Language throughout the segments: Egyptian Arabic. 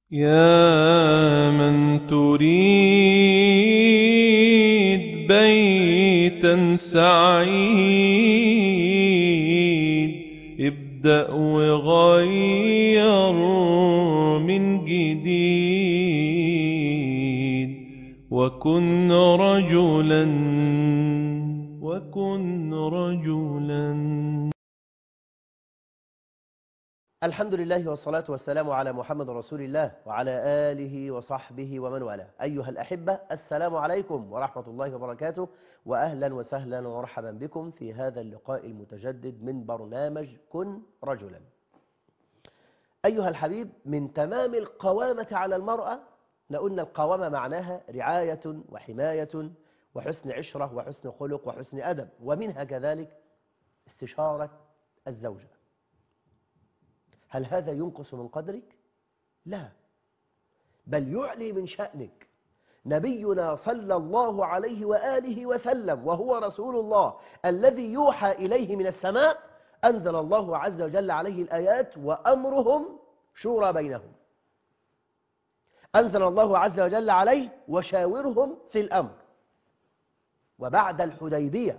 يا من تريد بيتا سعيد ابدأ وغير من جديد وكن رجلا وكن رجلا الحمد لله والصلاة والسلام على محمد رسول الله وعلى آله وصحبه ومن والاه أيها الأحبة السلام عليكم ورحمة الله وبركاته وأهلا وسهلا ومرحبا بكم في هذا اللقاء المتجدد من برنامج كن رجلا أيها الحبيب من تمام القوامة على المرأة لأن القوامة معناها رعاية وحماية وحسن عشرة وحسن خلق وحسن أدب ومنها كذلك استشارة الزوجة هل هذا ينقص من قدرك؟ لا بل يعلي من شأنك نبينا صلى الله عليه وآله وسلم وهو رسول الله الذي يوحى إليه من السماء أنزل الله عز وجل عليه الآيات وأمرهم شورى بينهم أنزل الله عز وجل عليه وشاورهم في الأمر وبعد الحديبية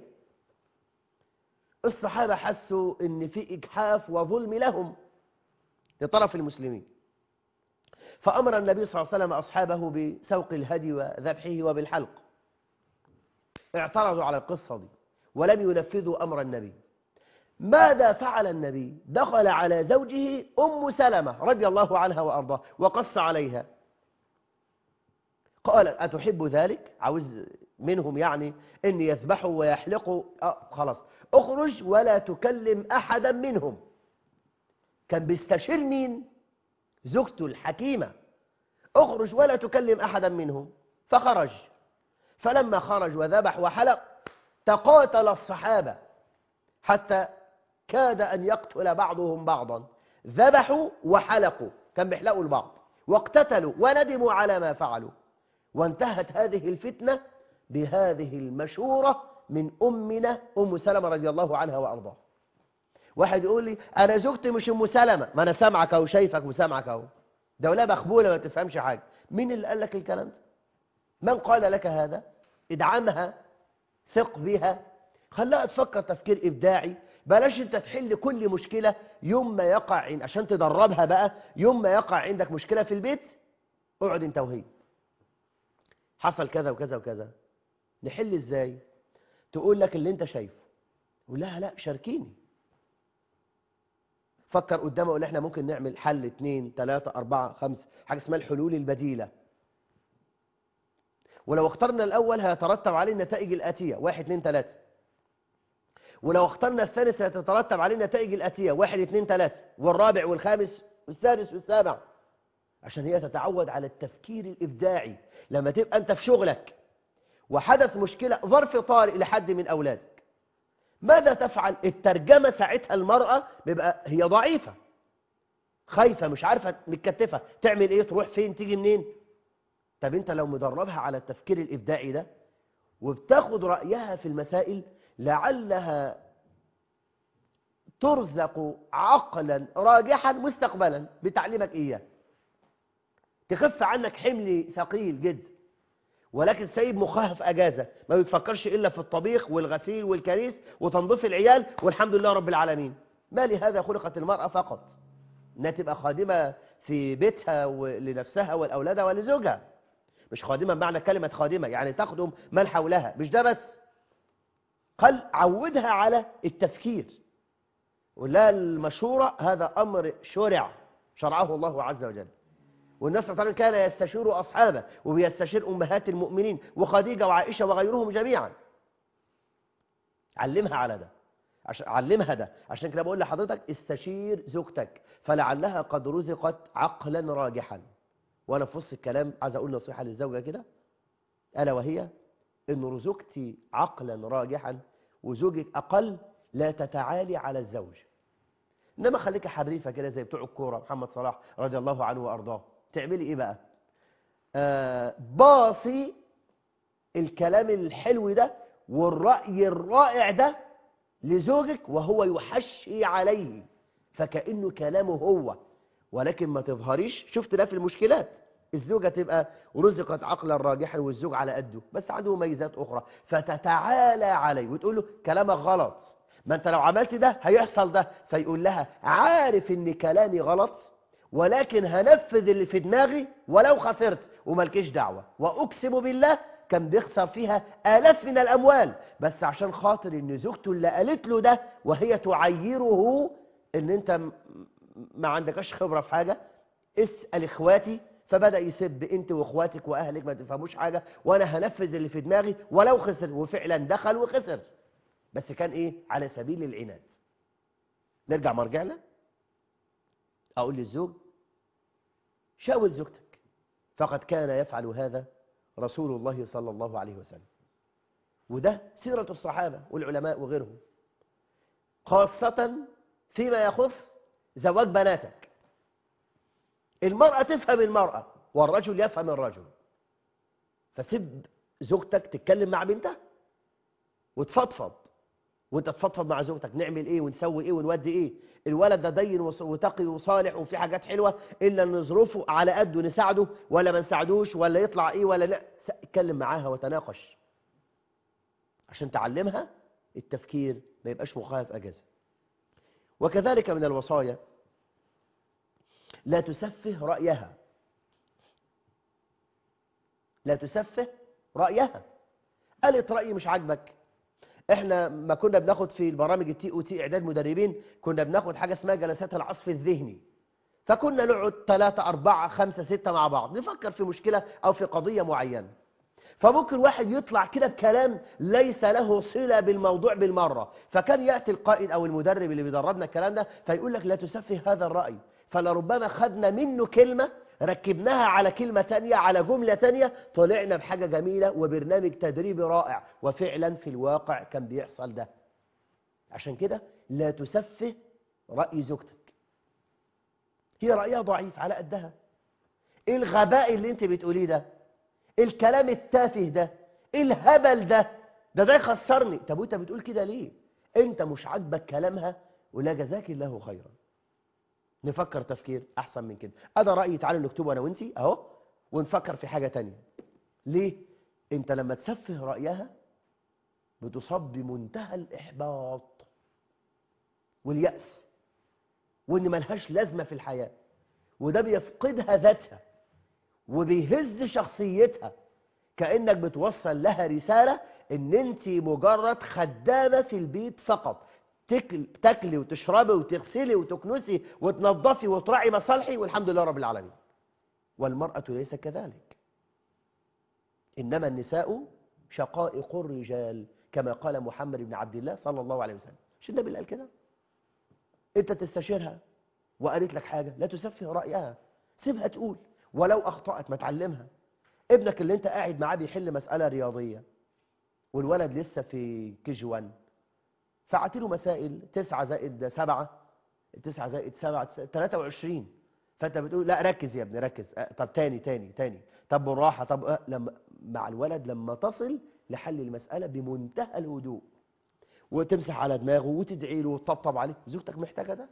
الصحابة حسوا أن في إجحاف وظلم لهم لطرف المسلمين فأمر النبي صلى الله عليه وسلم أصحابه بسوق الهدي وذبحه وبالحلق اعترضوا على القصة دي ولم ينفذوا أمر النبي ماذا فعل النبي دخل على زوجه أم سلمة رضي الله عنها وأرضاه وقص عليها قال أتحب ذلك عاوز منهم يعني أن يذبحوا ويحلقوا آه خلاص اخرج ولا تكلم أحدا منهم كان بيستشير مين زوجته الحكيمة اخرج ولا تكلم أحدا منهم فخرج فلما خرج وذبح وحلق تقاتل الصحابة حتى كاد أن يقتل بعضهم بعضا ذبحوا وحلقوا كان بيحلقوا البعض واقتتلوا وندموا على ما فعلوا وانتهت هذه الفتنة بهذه المشورة من أمنا أم سلمة رضي الله عنها وأرضاها واحد يقول لي انا زوجتي مش ام سلمة ما انا سامعك اهو شايفك وسامعك اهو ده ولا مخبوله ما تفهمش حاجه مين اللي قال لك الكلام ده من قال لك هذا ادعمها ثق بها خليها تفكر تفكير ابداعي بلاش انت تحل كل مشكله يوم ما يقع عند عشان تدربها بقى يوم ما يقع عندك مشكله في البيت اقعد انت وهي حصل كذا وكذا وكذا نحل ازاي تقول لك اللي انت شايفه قول لها لا شاركيني فكر قدامه وقول احنا ممكن نعمل حل اتنين تلاتة اربعة خمسة حاجة اسمها الحلول البديلة ولو اخترنا الاول هيترتب عليه النتائج الاتية واحد اتنين تلاتة ولو اخترنا الثالث هتترتب عليه النتائج الاتية واحد اتنين تلاتة والرابع والخامس والسادس والسابع عشان هي تتعود على التفكير الابداعي لما تبقى انت في شغلك وحدث مشكلة ظرف طارئ لحد من اولادك ماذا تفعل الترجمة ساعتها المرأة بيبقى هي ضعيفة خايفة مش عارفة متكتفة تعمل ايه تروح فين تيجي منين طب انت لو مدربها على التفكير الابداعي ده وبتاخد رأيها في المسائل لعلها ترزق عقلا راجحا مستقبلا بتعليمك اياه تخف عنك حمل ثقيل جدا ولكن سايب مخها في اجازه ما بتفكرش الا في الطبيخ والغسيل والكريس وتنظيف العيال والحمد لله رب العالمين ما لهذا خلقت المراه فقط انها تبقى خادمه في بيتها لنفسها ولاولادها ولزوجها مش خادمه بمعنى كلمه خادمه يعني تخدم من حولها مش ده بس قال عودها على التفكير ولا المشوره هذا امر شرع شرعه الله عز وجل والنبي صلى الله عليه وسلم كان يستشير أصحابه وبيستشير أمهات المؤمنين وخديجة وعائشة وغيرهم جميعا علمها على ده عشان علمها ده عشان كده بقول لحضرتك استشير زوجتك فلعلها قد رزقت عقلا راجحا وانا في وسط الكلام عايز اقول نصيحه للزوجه كده الا وهي ان رزقتي عقلا راجحا وزوجك اقل لا تتعالي على الزوج انما خليك حريفه كده زي بتوع الكوره محمد صلاح رضي الله عنه وارضاه تعملي ايه بقى آه باصي الكلام الحلو ده والرأي الرائع ده لزوجك وهو يحشي عليه فكأنه كلامه هو ولكن ما تظهريش شفت ده في المشكلات الزوجة تبقى رزقت عقلا راجحا والزوج على قده بس عنده مميزات أخرى فتتعالى عليه وتقول له كلامك غلط ما انت لو عملت ده هيحصل ده فيقول لها عارف ان كلامي غلط ولكن هنفذ اللي في دماغي ولو خسرت وملكيش دعوة وأقسم بالله كان بيخسر فيها آلاف من الأموال بس عشان خاطر ان زوجته اللي قالت له ده وهي تعيره ان انت م- ما عندكش خبرة في حاجة اسأل اخواتي فبدأ يسب انت واخواتك واهلك ما تفهموش حاجة وانا هنفذ اللي في دماغي ولو خسر وفعلا دخل وخسر بس كان ايه على سبيل العناد نرجع مرجعنا اقول للزوج شاول زوجتك فقد كان يفعل هذا رسول الله صلى الله عليه وسلم وده سيرة الصحابة والعلماء وغيرهم خاصة فيما يخص زواج بناتك المرأة تفهم المرأة والرجل يفهم الرجل فسب زوجتك تتكلم مع بنتها وتفضفض وانت تفضفض مع زوجتك نعمل ايه ونسوي ايه ونودي ايه الولد ده دين وص- وتقي وصالح وفي حاجات حلوه الا ان ظروفه على قده نساعده ولا ما نساعدوش ولا يطلع ايه ولا لا س- اتكلم معاها وتناقش عشان تعلمها التفكير ما يبقاش مخالف اجازه وكذلك من الوصايا لا تسفه رايها لا تسفه رايها قالت رايي مش عاجبك احنا ما كنا بناخد في البرامج التي او تي اعداد مدربين كنا بناخد حاجه اسمها جلسات العصف الذهني فكنا نقعد ثلاثة أربعة خمسة ستة مع بعض نفكر في مشكلة أو في قضية معينة فممكن واحد يطلع كده بكلام ليس له صلة بالموضوع بالمرة فكان يأتي القائد أو المدرب اللي بيدربنا الكلام ده فيقول لك لا تسفه هذا الرأي فلربما خدنا منه كلمة ركبناها على كلمة تانية على جملة تانية طلعنا بحاجة جميلة وبرنامج تدريبي رائع وفعلا في الواقع كان بيحصل ده عشان كده لا تسفه رأي زوجتك هي رأيها ضعيف على قدها ايه الغباء اللي انت بتقوليه ده ايه الكلام التافه ده ايه الهبل ده ده ده يخسرني طب وانت بتقول كده ليه انت مش عاجبك كلامها ولا جزاك الله خيرا نفكر تفكير احسن من كده انا رايي تعالوا نكتبه انا وانتي اهو ونفكر في حاجه تانية ليه انت لما تسفه رايها بتصاب بمنتهى الاحباط والياس وان ملهاش لازمه في الحياه وده بيفقدها ذاتها وبيهز شخصيتها كانك بتوصل لها رساله ان انت مجرد خدامه في البيت فقط تاكل تاكلي وتشربي وتغسلي وتكنسي وتنظفي وتراعي مصالحي والحمد لله رب العالمين والمرأة ليس كذلك إنما النساء شقائق الرجال كما قال محمد بن عبد الله صلى الله عليه وسلم مش النبي اللي قال كده انت تستشيرها وقالت لك حاجة لا تسفه رأيها سيبها تقول ولو أخطأت ما تعلمها ابنك اللي انت قاعد معاه بيحل مسألة رياضية والولد لسه في كيجي 1 فاعطيله مسائل 9 زائد 7 9 زائد 7 23 فانت بتقول لا ركز يا ابني ركز أه، طب تاني تاني تاني طب بالراحه طب أه، لما مع الولد لما تصل لحل المساله بمنتهى الهدوء وتمسح على دماغه وتدعي له وتطبطب عليه زوجتك محتاجه ده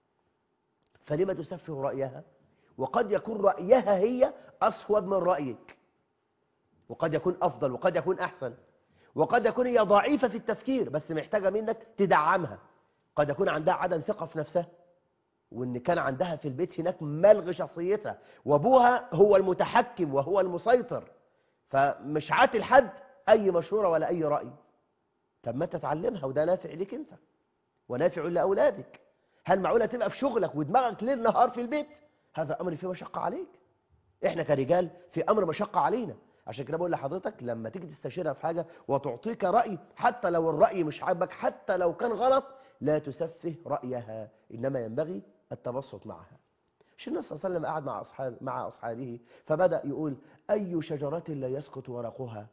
فلما تسفه رايها وقد يكون رايها هي اصوب من رايك وقد يكون افضل وقد يكون احسن وقد يكون هي ضعيفة في التفكير بس محتاجة منك تدعمها قد يكون عندها عدم ثقة في نفسها وان كان عندها في البيت هناك ملغ شخصيتها وابوها هو المتحكم وهو المسيطر فمش عاتل حد اي مشورة ولا اي رأي طب ما تتعلمها وده نافع ليك انت ونافع لاولادك هل معقولة تبقى في شغلك ودماغك ليل نهار في البيت هذا امر فيه مشقة عليك احنا كرجال في امر مشقة علينا عشان كده بقول لحضرتك لما تيجي تستشيرها في حاجة وتعطيك رأي حتى لو الرأي مش عاجبك حتى لو كان غلط لا تسفه رأيها إنما ينبغي التبسط معها مش النبي صلى الله عليه وسلم قعد مع أصحاب مع أصحابه فبدأ يقول أي شجرة لا يسقط ورقها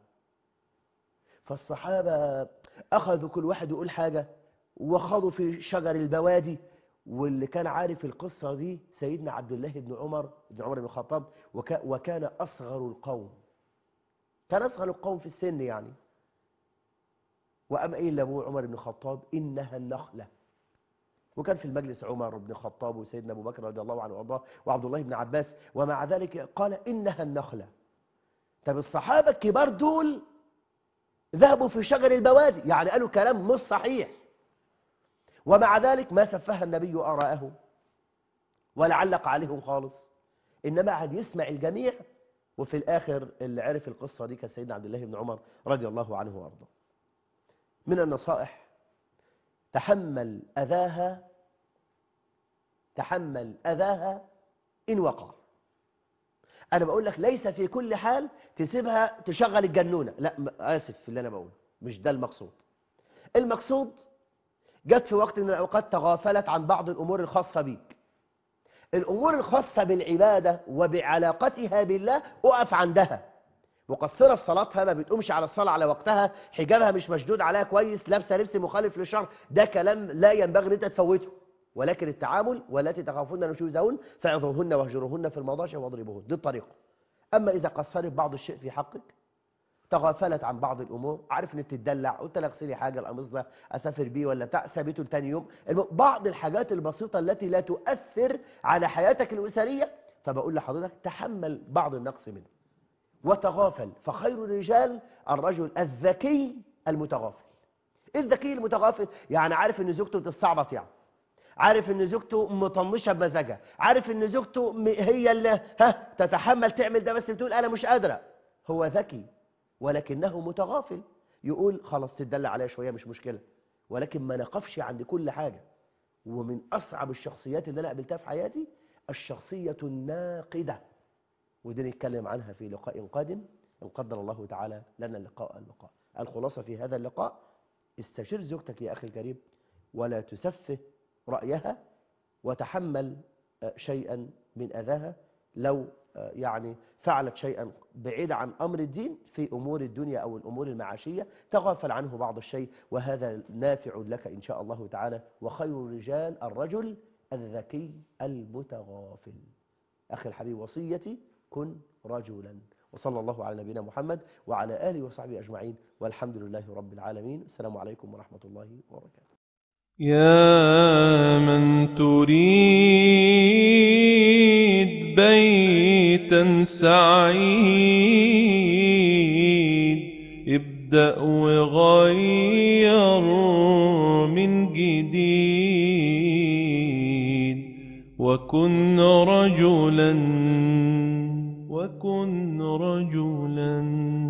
فالصحابة أخذوا كل واحد يقول حاجة وخاضوا في شجر البوادي واللي كان عارف القصة دي سيدنا عبد الله بن عمر بن عمر بن الخطاب وكا وكان أصغر القوم كان أصغر القوم في السن يعني وأم قايل لأبوه عمر بن الخطاب إنها النخلة وكان في المجلس عمر بن الخطاب وسيدنا أبو بكر رضي الله عنه وأرضاه وعبد الله بن عباس ومع ذلك قال إنها النخلة طب الصحابة الكبار دول ذهبوا في شجر البوادي يعني قالوا كلام مش صحيح ومع ذلك ما سفها النبي آراءهم ولا علق عليهم خالص إنما قعد يسمع الجميع وفي الآخر اللي عرف القصة دي كان سيدنا عبد الله بن عمر رضي الله عنه وأرضاه من النصائح تحمل أذاها تحمل أذاها إن وقع أنا بقول لك ليس في كل حال تسيبها تشغل الجنونة لا م- آسف في اللي أنا بقوله مش ده المقصود المقصود جت في وقت من الأوقات تغافلت عن بعض الأمور الخاصة بيك الأمور الخاصة بالعبادة وبعلاقتها بالله أقف عندها مقصرة في صلاتها ما بتقومش على الصلاة على وقتها حجابها مش مشدود عليها كويس لابسة لبس مخالف للشرع ده كلام لا ينبغي ان انت تفوته ولكن التعامل والتي تخافون نشوزهن فاعظوهن واهجروهن في المضاجع واضربوهن دي الطريقة أما إذا قصرت بعض الشيء في حقك تغافلت عن بعض الامور عارف ان بتدلع قلت لك اغسلي حاجه القميص ده اسافر بيه ولا بتاع سابته لتاني يوم الم- بعض الحاجات البسيطه التي لا تؤثر على حياتك الاسريه فبقول لحضرتك تحمل بعض النقص منه وتغافل فخير الرجال الرجل الذكي المتغافل إيه الذكي المتغافل يعني عارف ان زوجته بتستعبط يعني عارف ان زوجته مطنشه بمزاجها عارف ان زوجته م- هي اللي ها تتحمل تعمل ده بس بتقول انا مش قادره هو ذكي ولكنه متغافل يقول خلاص تدلع عليها شويه مش مشكله ولكن ما نقفش عند كل حاجه ومن اصعب الشخصيات اللي انا قابلتها في حياتي الشخصيه الناقده ودي نتكلم عنها في لقاء قادم ان قدر الله تعالى لنا اللقاء اللقاء الخلاصه في هذا اللقاء استشر زوجتك يا اخي الكريم ولا تسفه رايها وتحمل آه، شيئا من اذاها لو آه، يعني فعلت شيئا بعيد عن امر الدين في امور الدنيا او الامور المعاشيه تغافل عنه بعض الشيء وهذا نافع لك ان شاء الله تعالى وخير الرجال الرجل الذكي المتغافل اخي الحبيب وصيتي كن رجلا وصلى الله على نبينا محمد وعلى اله وصحبه اجمعين والحمد لله رب العالمين السلام عليكم ورحمه الله وبركاته يا من تريد بيتا سعيد ابدأ وغير من جديد وكن رجلا وكن رجلا